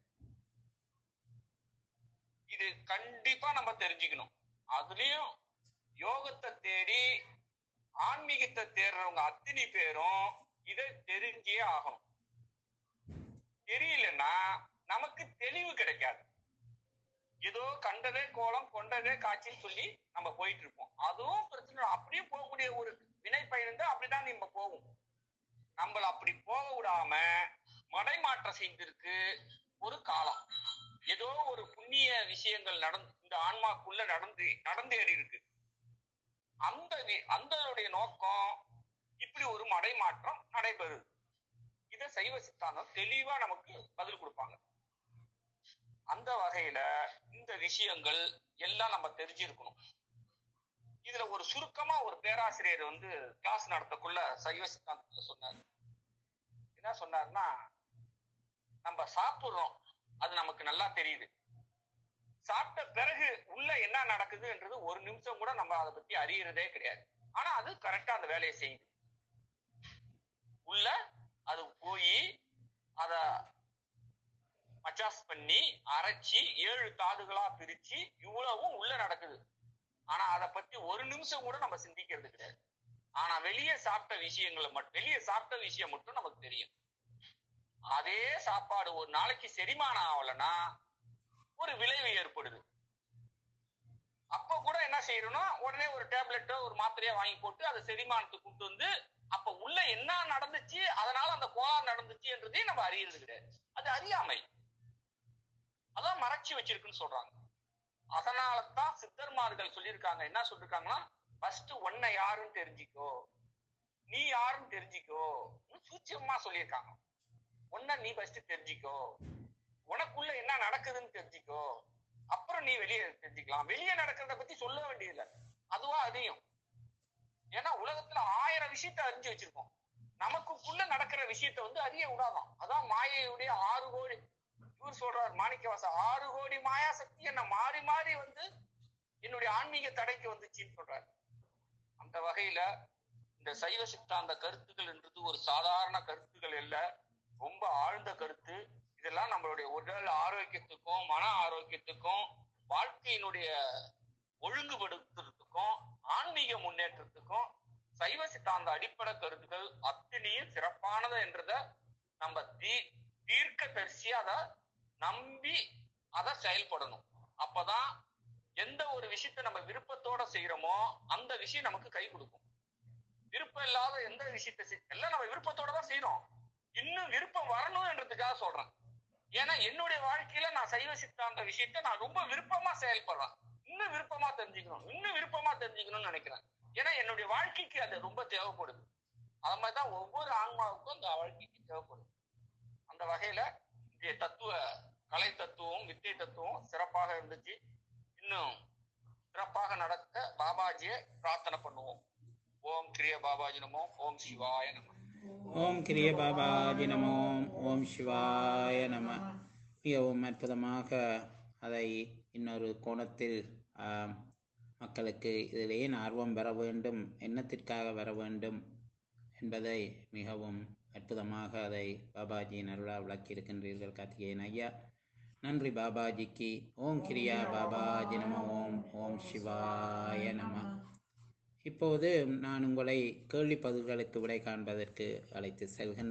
இது கண்டிப்பா நம்ம தெரிஞ்சுக்கணும் அதுலயும் யோகத்தை தேடி ஆன்மீகத்தை தேடுறவங்க அத்தனை பேரும் இதை தெரிஞ்சே ஆகணும் தெரியலன்னா நமக்கு தெளிவு கிடைக்காது ஏதோ கண்டதே கோலம் கொண்டதே காட்சின்னு சொல்லி நம்ம போயிட்டு இருப்போம் அதுவும் பிரச்சனை இல்லை. அப்படியே போகக்கூடிய ஒரு வினை பயன் அப்படிதான் நம்ம போகும் நம்மள அப்படி போக விடாம மடைமாற்றம் செய்திருக்கு ஒரு காலம் ஏதோ ஒரு புண்ணிய விஷயங்கள் நடந்து இந்த ஆன்மாக்குள்ள நடந்து நடந்தேறி இருக்கு அந்த வி- அந்தனுடைய நோக்கம் இப்படி ஒரு மடைமாற்றம் நடைபெறுது இத சைவ சித்தாந்தம் தெளிவா நமக்கு பதில் கொடுப்பாங்க அந்த வகையில இந்த விஷயங்கள் எல்லாம் நம்ம தெரிஞ்சிருக்கணும் இதுல ஒரு சுருக்கமா ஒரு பேராசிரியர் வந்து கிளாஸ் நடத்தக்குள்ள சைவ சித்தாந்தத்துல சொன்னார் என்ன சொன்னாருன்னா நம்ம சாப்பிடுறோம் அது நமக்கு நல்லா தெரியுது சாப்பிட்ட பிறகு உள்ள என்ன நடக்குதுன்றது ஒரு நிமிஷம் கூட நம்ம அதை பத்தி அறியறதே கிடையாது ஆனா அது கரெக்டா அந்த வேலையை செய்யுது உள்ள அது போய் அத மச்சாஸ் பண்ணி அரைச்சி ஏழு தாதுகளா பிரிச்சு இவ்வளவும் உள்ள நடக்குது ஆனா அதை பத்தி ஒரு நிமிஷம் கூட நம்ம சிந்திக்கிறது கிடையாது ஆனா வெளியே சாப்பிட்ட விஷயங்களை மட்டும் வெளியே சாப்பிட்ட விஷயம் மட்டும் நமக்கு தெரியும் அதே சாப்பாடு ஒரு நாளைக்கு செரிமானம் ஆகலைன்னா ஒரு விளைவு ஏற்படுது அப்ப கூட என்ன செய்யறோம்னா உடனே ஒரு டேப்லெட்டோ ஒரு மாத்திரையோ வாங்கி போட்டு அதை செரிமானத்துக்கு கொண்டு வந்து அப்ப உள்ள என்ன நடந்துச்சு அதனால அந்த கோளாறு நடந்துச்சு என்றதையும் நம்ம அறியறது கிடையாது அது அறியாமை அதான் மறைச்சு வச்சிருக்குன்னு சொல்றாங்க அதனாலதான் சித்தர்மார்கள் சொல்லியிருக்காங்க என்ன சொல்லிருக்காங்கன்னா ஃபர்ஸ்ட் உன்னை யாருன்னு தெரிஞ்சுக்கோ நீ யாருன்னு தெரிஞ்சுக்கோ சூட்சமா சொல்லியிருக்காங்க உன்னை நீ ஃபர்ஸ்ட் தெரிஞ்சுக்கோ உனக்குள்ள என்ன நடக்குதுன்னு தெரிஞ்சுக்கோ அப்புறம் நீ வெளியே தெரிஞ்சுக்கலாம் வெளியே நடக்கிறத பத்தி சொல்ல வேண்டியதில்லை அதுவா அதையும் ஏன்னா உலகத்துல ஆயிரம் விஷயத்த அறிஞ்சு வச்சிருக்கோம் நமக்குள்ள நடக்கிற விஷயத்த வந்து அறிய விடாதான் அதான் மாயையுடைய ஆறு கோடி இவர் சொல்றார் மாணிக்கவாச ஆறு கோடி மாயா சக்தி என்ன மாறி மாறி வந்து என்னுடைய ஆன்மீக தடைக்கு வந்துச்சுன்னு சொல்றாரு அந்த வகையில இந்த சைவ சித்தாந்த கருத்துக்கள் என்றது ஒரு சாதாரண கருத்துக்கள் இல்ல ரொம்ப ஆழ்ந்த கருத்து இதெல்லாம் நம்மளுடைய உடல் ஆரோக்கியத்துக்கும் மன ஆரோக்கியத்துக்கும் வாழ்க்கையினுடைய ஒழுங்குபடுத்துறதுக்கும் ஆன்மீக முன்னேற்றத்துக்கும் சைவ சித்தாந்த அடிப்படை கருத்துக்கள் அத்தனையும் சிறப்பானது என்றத நம்ம தீ தீர்க்க தரிசி அதை நம்பி அதை செயல்படணும் அப்பதான் எந்த ஒரு விஷயத்த நம்ம விருப்பத்தோட செய்யறோமோ அந்த விஷயம் நமக்கு கை கொடுக்கும் விருப்பம் இல்லாத எந்த விஷயத்த செய்- எல்லாம் நம்ம விருப்பத்தோட தான் செய்யறோம் இன்னும் விருப்பம் வரணும்ன்றதுக்காக சொல்றேன் ஏன்னா என்னுடைய வாழ்க்கையில நான் சைவ சித்தாந்த விஷயத்த நான் ரொம்ப விருப்பமா செயல்படுறேன் இன்னும் விருப்பமா தெரிஞ்சுக்கணும் இன்னும் விருப்பமா தெரிஞ்சுக்கணும்னு நினைக்கிறேன் ஏன்னா என்னுடைய வாழ்க்கைக்கு அது ரொம்ப தேவைப்படுது அது மாதிரிதான் ஒவ்வொரு ஆன்மாவுக்கும் அந்த வாழ்க்கைக்கு தேவைப்படுது அந்த வகையில இன்றைய தத்துவ கலை தத்துவம் வித்தை தத்துவம் சிறப்பாக இருந்துச்சு இன்னும் சிறப்பாக நடக்க பாபாஜியை பிரார்த்தனை பண்ணுவோம் ஓம் கிரிய பாபாஜி நமோ ஓம் சிவாய நம ஓம் கிரிய பாபாஜி நமோ ஓம் சிவாய நம மிகவும் அற்புதமாக அதை இன்னொரு கோணத்தில் ஆம், மக்களுக்கு இதில் ஏன் ஆர்வம் வர வேண்டும் என்னத்திற்காக வர வேண்டும் என்பதை மிகவும் அற்புதமாக அதை பாபாஜியின் அருளால் விளக்கியிருக்கின்றீர்கள் கார்த்திகேயன் ஐயா நன்றி பாபாஜிக்கு ஓம் கிரியா பாபாஜி நம ஓம் ஓம் சிவாய நம இப்போது நான் உங்களை கேள்வி பதில்களுக்கு விடை காண்பதற்கு அழைத்து செல்கின்றேன்